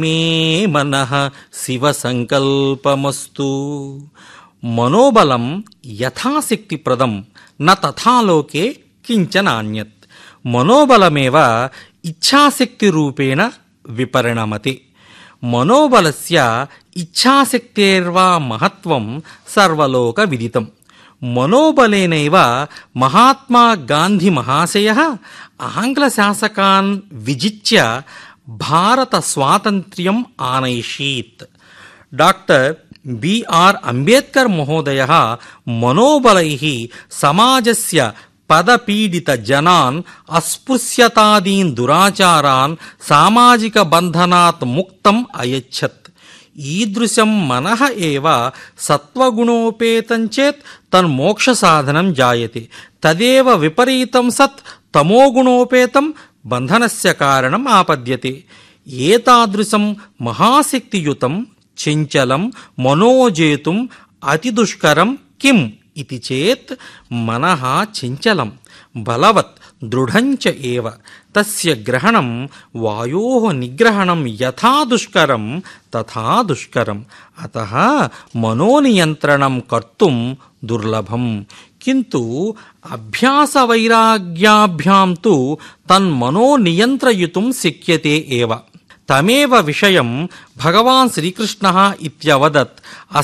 మే మనః శివ సంకల్పమస్తు మనోబలం యథాశక్తిప్రదం న తథాలోకే కించనాన్యత్ మనోబలమేవ ఇచ్ఛాశక్తిరూపేణ విపరిణమతి మనోబలస్య ఇచ్ఛాశక్తేర్వా మహత్వం సర్వలోక విదితం మనోబలేనైవ మహాత్మా గాంధీ మహాశయ ఆంగ్లశాసకాన్ విజిత్య భారత స్వాతంత్ర్యం ఆనైషీత్ డాక్టర్ బిఆర్ అంబేద్కర్ మహోదయ మనోబలై సమాజస్య పదపీడిత జనాన్ అస్పృశ్యతాదీన్ దురాచారాన్ సామాజిక బంధనాత్ ముక్తం అయచ్చత్ ఈదృశం మనః ఏవ సత్వగుణోపేతం చేత్ తన్మోక్ష సాధనం జాయతే తదేవ విపరీతం సత్ తమోగుణోపేతం బంధనస్య కారణం ఆపద్యతే ఏతాదృశం మహాశక్తియుతం చంచలం మనోజేతుం అతి దుష్కరం కిం ఇది చేత్ మనః చంచలం బలవత్ దృఢంచ ఏవ తస్య గ్రహణం వాయోః నిగ్రహణం యథా దుష్కరం తథా దుష్కరం అతః మనోనియంత్రణం కర్తుం దుర్లభం కింటు అభ్యాసవైరాగ్యాభ్యాం తు తన్మనోనియంత్రయితుం శక్యతే ఏవ తమేవ విషయం భగవాన్ శ్రీకృష్ణ ఇత్యవదత్